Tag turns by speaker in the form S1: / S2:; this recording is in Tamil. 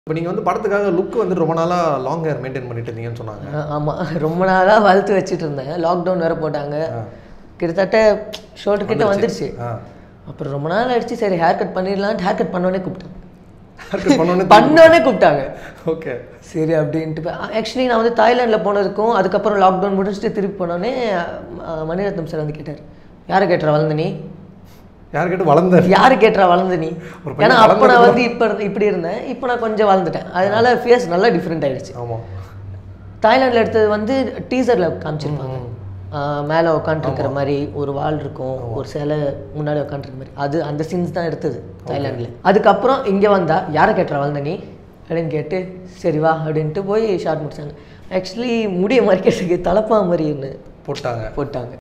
S1: இப்போ நீங்கள் வந்து படத்துக்காக லுக் வந்து ரொம்ப நாளாக லாங் ஹேர் மெயின்டைன் பண்ணிட்டு இருந்தீங்கன்னு சொன்னாங்க
S2: ஆமாம் ரொம்ப நாளாக வளர்த்து வச்சுட்டு இருந்தேன் லாக்டவுன் வேறு போட்டாங்க கிட்டத்தட்ட ஷோர்ட் கிட்ட வந்துருச்சு
S1: ஆ
S2: அப்புறம் ரொம்ப நாள் ஆயிடுச்சு சரி ஹேர் கட் பண்ணிடலான்ட்டு ஹேர் கட் பண்ணோடனே கூப்பிட்டாங்க
S1: ஹேர்கட் பண்ணோன்னே
S2: பண்ணோடனே கூப்பிட்டாங்க
S1: ஓகே
S2: சரி அப்படின்ட்டு ஆக்சுவலி நான் வந்து தாய்லாண்டில் போனதுக்கும் அதுக்கப்புறம் லாக்டவுன் முடிச்சுட்டு திருப்பி போனோடனே அஹ், மணிரத்னம் சார் வந்து கேட்டார் யாரை கேட்டுறா வளர்ந்த நீ
S1: யார் கேட்டு வளர்ந்த
S2: யாரு கேட்டுறா வளர்ந்த நீ
S1: ஒரு பையன்
S2: ஏன்னா அப்போ நான் வந்து இப்போ இப்படி இருந்தேன் இப்போ நான் கொஞ்சம் வளர்ந்துட்டேன் அதனால ஃபேஸ் நல்லா டிஃப்ரெண்ட் ஆயிடுச்சு
S1: ஆமாம்
S2: தாய்லாண்டில் எடுத்தது வந்து டீசரில் காமிச்சிருப்பாங்க மேலே உட்காந்துருக்கிற மாதிரி ஒரு வால் இருக்கும் ஒரு சிலை முன்னாடி உட்காந்துருக்க மாதிரி அது அந்த சீன்ஸ் தான் எடுத்தது தாய்லாண்டில் அதுக்கப்புறம் இங்கே வந்தா யாரை கேட்டுறா வளர்ந்த நீ அப்படின்னு கேட்டு சரி வா அப்படின்ட்டு போய் ஷார்ட் முடிச்சாங்க ஆக்சுவலி முடிய மறைக்கிறதுக்கு தலப்பா மாதிரின்னு
S1: போட்டாங்க
S2: போட்டாங்க